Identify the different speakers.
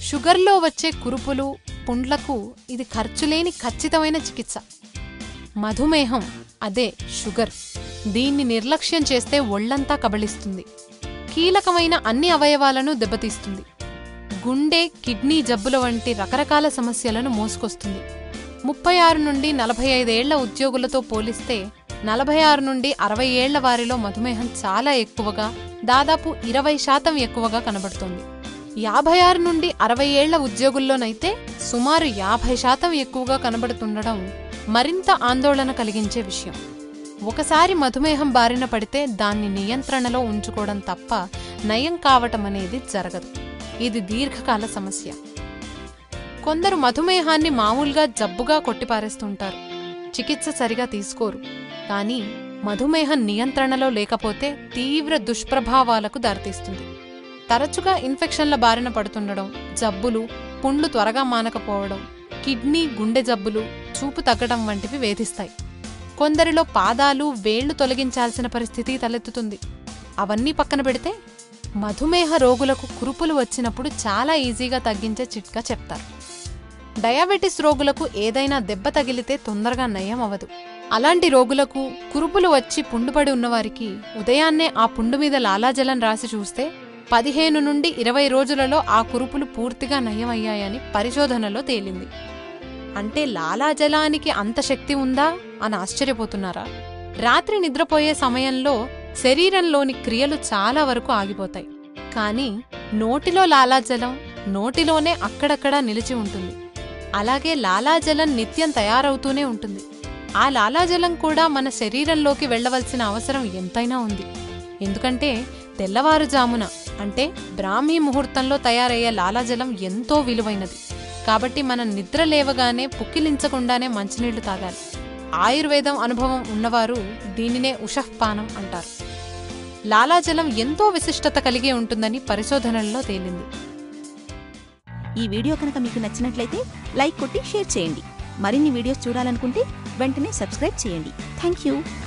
Speaker 1: షుగర్లో వచ్చే కురుపులు పుండ్లకు ఇది ఖర్చులేని ఖచ్చితమైన చికిత్స మధుమేహం అదే షుగర్ దీన్ని నిర్లక్ష్యం చేస్తే ఒళ్లంతా కబళిస్తుంది కీలకమైన అన్ని అవయవాలను దెబ్బతీస్తుంది గుండె కిడ్నీ జబ్బుల వంటి రకరకాల సమస్యలను మోసుకొస్తుంది ముప్పై ఆరు నుండి నలభై ఐదేళ్ల ఉద్యోగులతో పోలిస్తే నలభై ఆరు నుండి అరవై ఏళ్ల వారిలో మధుమేహం చాలా ఎక్కువగా దాదాపు ఇరవై శాతం ఎక్కువగా కనబడుతోంది యాభై ఆరు నుండి అరవై ఏళ్ల ఉద్యోగుల్లోనైతే సుమారు యాభై శాతం ఎక్కువగా కనబడుతుండడం మరింత ఆందోళన కలిగించే విషయం ఒకసారి మధుమేహం బారిన పడితే దాన్ని నియంత్రణలో ఉంచుకోవడం తప్ప నయం కావటం అనేది జరగదు ఇది దీర్ఘకాల సమస్య కొందరు మధుమేహాన్ని మామూలుగా జబ్బుగా కొట్టిపారేస్తుంటారు చికిత్స సరిగా తీసుకోరు కానీ మధుమేహం నియంత్రణలో లేకపోతే తీవ్ర దుష్ప్రభావాలకు దారితీస్తుంది తరచుగా ఇన్ఫెక్షన్ల బారిన పడుతుండడం జబ్బులు పుండ్లు త్వరగా మానకపోవడం కిడ్నీ గుండె జబ్బులు చూపు తగ్గడం వంటివి వేధిస్తాయి కొందరిలో పాదాలు వేళ్లు తొలగించాల్సిన పరిస్థితి తలెత్తుతుంది అవన్నీ పక్కన పెడితే మధుమేహ రోగులకు కురుపులు వచ్చినప్పుడు చాలా ఈజీగా తగ్గించే చిట్కా చెప్తారు డయాబెటిస్ రోగులకు ఏదైనా దెబ్బ తగిలితే తొందరగా నయం అవ్వదు అలాంటి రోగులకు కురుపులు వచ్చి పుండుపడి ఉన్నవారికి ఉదయాన్నే ఆ పుండు మీద లాలాజలం రాసి చూస్తే పదిహేను నుండి ఇరవై రోజులలో ఆ కురుపులు పూర్తిగా నయమయ్యాయని పరిశోధనలో తేలింది అంటే లాలాజలానికి అంత శక్తి ఉందా అని ఆశ్చర్యపోతున్నారా రాత్రి నిద్రపోయే సమయంలో శరీరంలోని క్రియలు చాలా వరకు ఆగిపోతాయి కానీ నోటిలో లాలాజలం నోటిలోనే అక్కడక్కడా నిలిచి ఉంటుంది అలాగే లాలాజలం నిత్యం తయారవుతూనే ఉంటుంది ఆ లాలాజలం కూడా మన శరీరంలోకి వెళ్ళవలసిన అవసరం ఎంతైనా ఉంది ఎందుకంటే తెల్లవారుజామున అంటే బ్రాహ్మీ ముహూర్తంలో తయారయ్యే లాలాజలం ఎంతో విలువైనది కాబట్టి మనం నిద్ర లేవగానే పుక్కిలించకుండానే మంచినీళ్లు తాగాలి ఆయుర్వేదం అనుభవం ఉన్నవారు దీనినే ఉషఃపానం అంటారు లాలాజలం ఎంతో విశిష్టత కలిగి ఉంటుందని పరిశోధనల్లో తేలింది
Speaker 2: ఈ వీడియో కనుక మీకు నచ్చినట్లయితే లైక్ కొట్టి షేర్ చేయండి మరిన్ని వీడియోస్ చూడాలనుకుంటే వెంటనే సబ్స్క్రైబ్ చేయండి థ్యాంక్ యూ